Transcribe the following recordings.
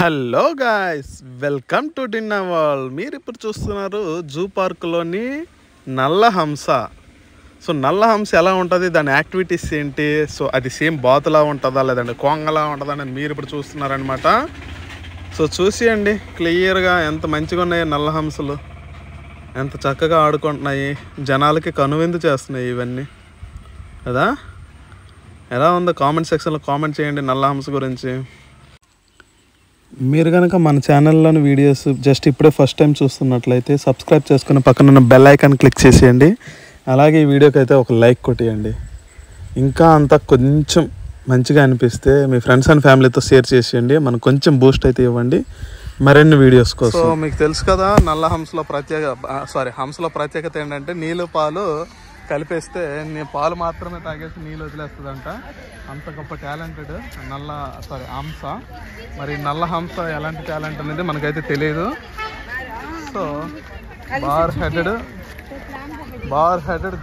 hello guys welcome to dinner wall మీరు ఇప్పుడు చూస్తున్నారు జూ పార్క్లోని నల్ల హంస సో నల్ల హంస ఎలా ఉంటుంది దాని యాక్టివిటీస్ ఏంటి సో అది సేమ్ బాతులా ఉంటుందా లేదంటే కొంగలా ఉంటుందా అని మీరు ఇప్పుడు చూస్తున్నారనమాట సో చూసేయండి క్లియర్గా ఎంత మంచిగా ఉన్నాయి నల్ల హంసలు ఎంత చక్కగా ఆడుకుంటున్నాయి జనాలకి కనువిందు చేస్తున్నాయి ఇవన్నీ కదా ఎలా ఉందో కామెంట్ సెక్షన్లో కామెంట్ చేయండి నల్ల హంస గురించి మీరు కనుక మన ఛానల్లోని వీడియోస్ జస్ట్ ఇప్పుడే ఫస్ట్ టైం చూస్తున్నట్లయితే సబ్స్క్రైబ్ చేసుకుని పక్కన ఉన్న బెల్ ఐకాన్ క్లిక్ చేసేయండి అలాగే ఈ వీడియోకి అయితే ఒక లైక్ కొట్టేయండి ఇంకా అంతా కొంచెం మంచిగా అనిపిస్తే మీ ఫ్రెండ్స్ అండ్ ఫ్యామిలీతో షేర్ చేసేయండి మనకు కొంచెం బూస్ట్ అయితే ఇవ్వండి మరిన్ని వీడియోస్ కోసం సో మీకు తెలుసు కదా నల్ల హంసలో ప్రత్యేక సారీ హంసలో ప్రత్యేకత ఏంటంటే నీళ్ళు పాలు కలిపేస్తే నీ పాలు మాత్రమే తాగేసి నీళ్ళు వదిలేస్తుందంట అంత గొప్ప టాలెంటెడ్ నల్ల సారీ హంస మరి నల్ల హంస ఎలాంటి టాలెంట్ అనేది మనకైతే తెలియదు so bar headed bar headed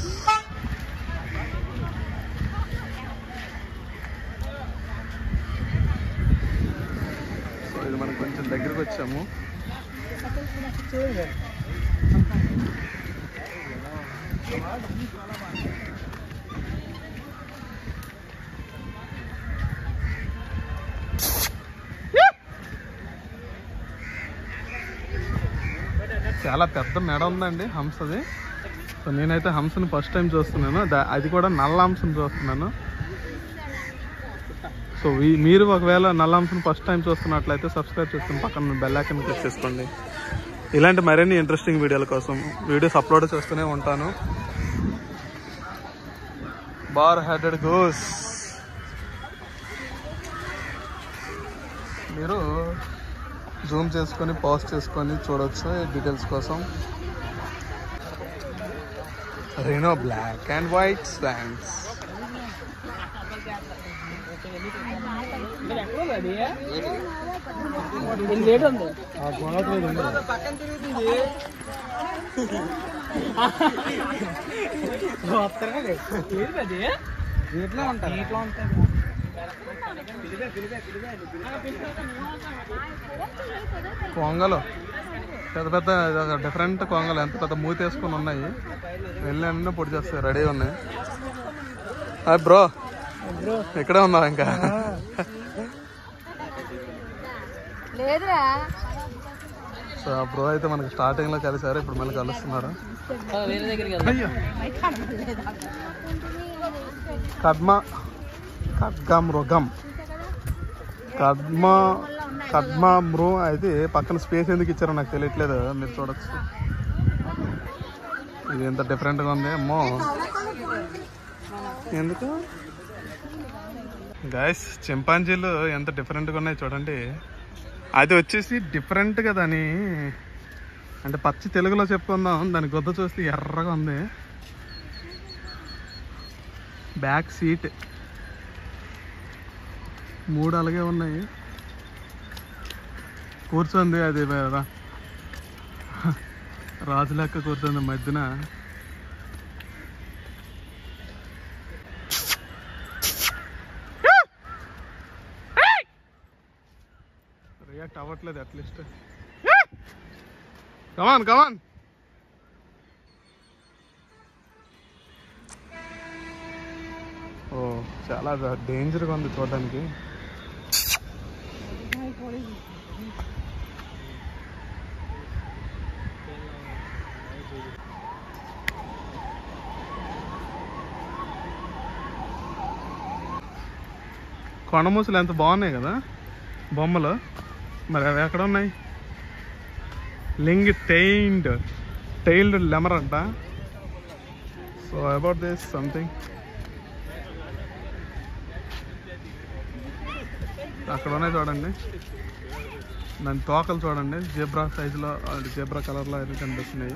so ఇది మనం కొంచెం దగ్గరికి వచ్చాము చాలా పెద్ద మెడ ఉందండి హంసది సో నేనైతే హంసని ఫస్ట్ టైం చూస్తున్నాను దా- అది కూడా నల్ల హంసని చూస్తున్నాను సో ఈ- మీరు ఒకవేళ నల్ల హంసని ఫస్ట్ టైం చూస్తున్నట్లయితే సబ్స్క్రైబ్ చేసుకుని పక్కన బెల్ ఐకన్ క్లిక్ చేసుకోండి ఇలాంటి మరిన్ని ఇంట్రెస్టింగ్ వీడియోల కోసం వీడియోస్ అప్లోడ్ చేస్తూనే ఉంటాను బార్ హెడెడ్ గోస్ మీరు జూమ్ చేసుకొని పాజ్ చేసుకొని చూడొచ్చు డీటెయిల్స్ కోసం రేనో బ్లాక్ అండ్ వైట్ స్వాన్స్ కొంగలు పెద్ద పెద్ద డిఫరెంట్ కొంగలు ఎంత పెద్ద మూతి వేసుకొని ఉన్నాయి వెళ్ళి అన్నీ పొడి చేస్తాయి రెడీ ఉన్నాయి హాయ్ బ్రో ఇక్కడే ఉన్నావు ఇంకా లేదురా సో ఆ బ్రో అయితే మనకి స్టార్టింగ్ లో కలిసారు ఇప్పుడు మళ్ళీ కలుస్తున్నారు అయ్యో కద్మ ఖడ్గ మృగం కద్మ కద్మ మృ అయితే పక్కన స్పేస్ ఎందుకు ఇచ్చారో నాకు తెలియట్లేదు మీరు చూడొచ్చు ఇది ఎంత డిఫరెంట్గా ఉంది అమ్మో ఎందుకు గాయస్ చింపాంజీలు ఎంత డిఫరెంట్గా ఉన్నాయి చూడండి అది వచ్చేసి డిఫరెంట్గా దాని అంటే పచ్చి తెలుగులో చెప్పుకుందాం దాని గుద్ద చూస్తే ఎర్రగా ఉంది బ్యాక్ సీట్ మూడు అలాగే ఉన్నాయి కూర్చుంది అది రా- రాజు లెక్క కూర్చుంది మధ్యన రియాక్ట్ అవ్వట్లేదు అట్లీస్ట్ కమాన్ కమాన్ ఓ చాలా డేంజర్గా ఉంది చూడడానికి కొండమూసలు ఎంత బాగున్నాయి కదా బొమ్మలు మరి అవి ఎక్కడ ఉన్నాయి లింగ్ టైన్డ్ టైల్డ్ లెమర్ అంట సో అబౌట్ దిస్ సంథింగ్ అక్కడ ఉన్నాయి చూడండి దాని తోకలు చూడండి జెబ్రా సైజులో జెబ్రా కలర్లో అయితే కనిపిస్తున్నాయి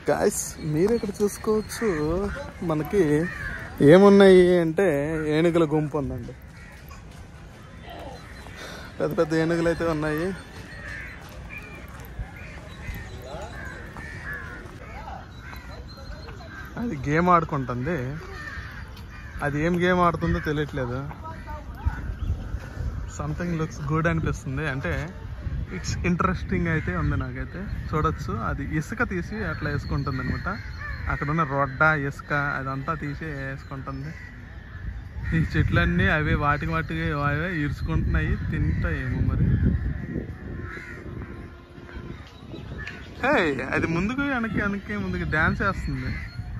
గాయస్ మీరు ఇక్కడ చూసుకోవచ్చు మనకి ఏమున్నాయి అంటే ఏనుగుల గుంపు ఉందండి పెద్ద పెద్ద ఏనుగులు అయితే ఉన్నాయి అది గేమ్ ఆడుకుంటుంది అది ఏం గేమ్ ఆడుతుందో తెలియట్లేదు సంథింగ్ లుక్స్ గుడ్ అనిపిస్తుంది అంటే ఇట్స్ ఇంట్రెస్టింగ్ అయితే ఉంది నాకైతే చూడొచ్చు అది ఇసుక తీసి అట్లా వేసుకుంటుంది అనమాట అక్కడ ఉన్న రొడ్డ ఇసుక అదంతా తీసి వేసుకుంటుంది ఈ చెట్లన్నీ అవే వాటికి వాటికి అవే ఇరుచుకుంటున్నాయి తింటాయేమో మరి హే అది ముందుకు వెనక్కి వెనక్కి ముందుకు డ్యాన్స్ వేస్తుంది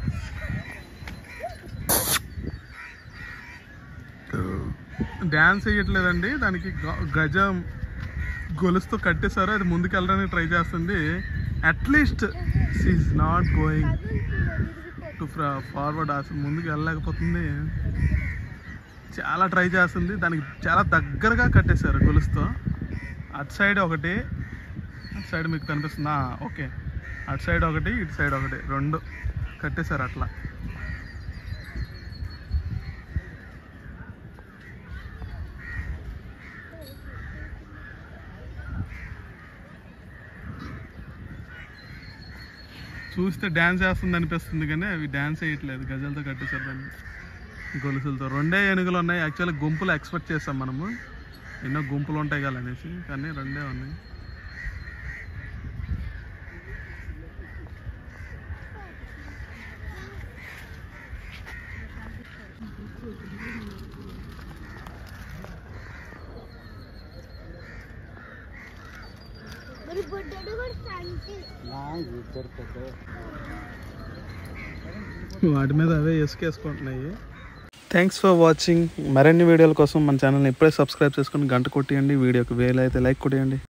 డ్యాన్స్ వేయట్లేదండి దానికి గ- గజం గొలుసుతో కట్టేశారు అది ముందుకు వెళ్ళడానికి ట్రై చేస్తుంది at least is not going to forward అసలు ముందుకు వెళ్ళలేకపోతుంది చాలా ట్రై చేస్తుంది దానికి చాలా దగ్గరగా కట్టేశారు గొలుసుతో అటు సైడ్ ఒకటి అటు సైడ్ మీకు కనిపిస్తుందా ఓకే అటు సైడ్ ఒకటి ఇటు సైడ్ ఒకటి రెండు కట్టేశారు అట్లా చూస్తే డ్యాన్స్ వేస్తుంది అనిపిస్తుంది కానీ అవి డ్యాన్స్ వేయట్లేదు గజలతో కట్టేశారు దాన్ని గొలుసులతో రెండే ఏనుగులు ఉన్నాయి యాక్చువల్లీ గుంపులు ఎక్స్పెక్ట్ చేస్తాం మనము ఎన్నో గుంపులు ఉంటాయి కదా అనేసి కానీ రెండే ఉన్నాయి మరి బొడ్డడు కూడా సంచి వాటి మీద అవే ఇసుకేసుకుంటున్నాయి థ్యాంక్స్ ఫర్ వాచింగ్ మరిన్ని వీడియోల కోసం మన ఛానల్ని ఇప్పుడే సబ్స్క్రైబ్ చేసుకుని గంట కొట్టేయండి వీడియోకి వేలైతే లైక్ కొట్టేయండి